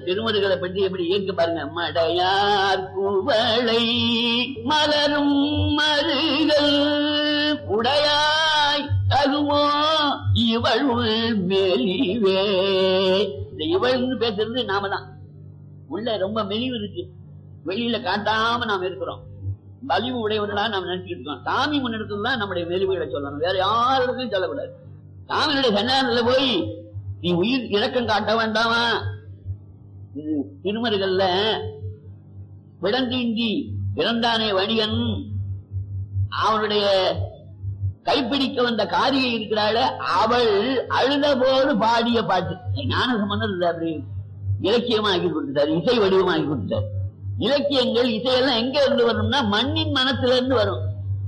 திருமருகளை பற்றி எப்படி இயக்க பாருங்க மடையார் குவளை மலரும் மருகள் உடையாய் தகுமோ இவள் மெலிவே இந்த இவள்னு பேசுறது நாம தான் உள்ள ரொம்ப மெலிவு இருக்கு வெளியில காட்டாம நாம் இருக்கிறோம் வலிவு உடையவர்களா நாம் நினைச்சிட்டு இருக்கோம் சாமி முன்னிடத்துல தான் நம்முடைய மெலிவுகளை சொல்லணும் வேற யாருக்கும் சொல்லக்கூடாது சாமியுடைய சன்னிதானத்துல போய் நீ உயிர் இரக்கம் காட்ட வேண்டாமா இது திருமருகல்ல விடந்தீண்டி இறந்தானே வணிகன் அவனுடைய கைப்பிடிக்க வந்த காரியை இருக்கிறாள் அவள் அழுத போது பாடிய பாட்டு ஞான சம்பந்தம் அப்படி இலக்கியமாக்கி கொடுத்தார் இசை வடிவமாக்கி கொடுத்தார் இலக்கியங்கள் இசையெல்லாம் எங்க இருந்து வரும்னா மண்ணின் மனத்திலிருந்து இருந்து வரும்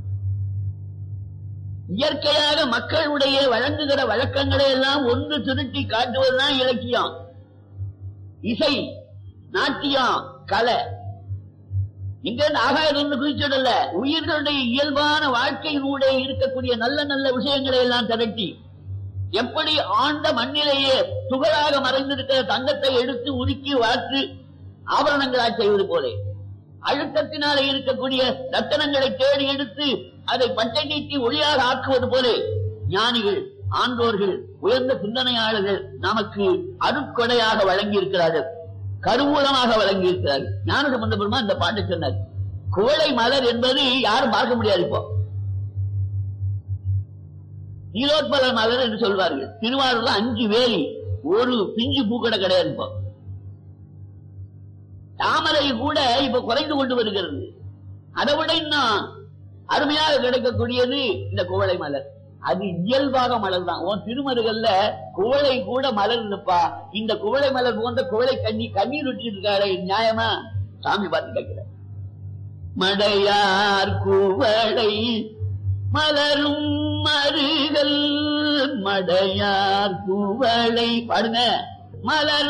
இயற்கையாக மக்களுடைய வழங்குகிற வழக்கங்களை எல்லாம் ஒன்று திருட்டி காட்டுவதுதான் இலக்கியம் இசை நாட்டியம் கலை இங்க ஆகாயிருந்து குறிச்சிடல உயிர்களுடைய இயல்பான வாழ்க்கையினுடைய இருக்கக்கூடிய நல்ல நல்ல விஷயங்களை எல்லாம் திரட்டி எப்படி ஆண்ட மண்ணிலேயே துகளாக மறைந்திருக்கிற தங்கத்தை எடுத்து உருக்கி வார்த்து ஆபரணங்களாக செய்வது போல அழுத்தத்தினாலே இருக்கக்கூடிய ரத்தனங்களை தேடி எடுத்து அதை பட்டை நீட்டி ஒளியாக ஆக்குவது போல ஞானிகள் ஆன்றோர்கள் உயர்ந்த சிந்தனையாளர்கள் நமக்கு அருட்கொடையாக வழங்கி இருக்கிறார்கள் கருவூலமாக வழங்கி இருக்கிறார்கள் ஞான சம்பந்த பெருமா இந்த பாட்டை சொன்னார் குவளை மலர் என்பது யாரும் பார்க்க முடியாது இப்போ நீலோத்பல மலர் என்று சொல்வார்கள் திருவாரூர்ல அஞ்சு வேலி ஒரு பிஞ்சு பூக்கடை கிடையாது இப்போ தாமரை கூட இப்ப குறைந்து கொண்டு வருகிறது அதை விட இன்னும் அருமையாக கிடைக்கக்கூடியது இந்த குவளை மலர் அது இயல்பாக மலர் தான் உன் திருமருகல்ல குவளை கூட மலர் இருப்பா இந்த குவளை மலர் போன்ற குவளை கண்ணி கண்ணீர் விட்டு இருக்காரு நியாயமா சாமி பார்த்து கேட்கிற மடையார் குவளை மலரும் மருகல் மடையார் குவளை பாடுங்க மலர்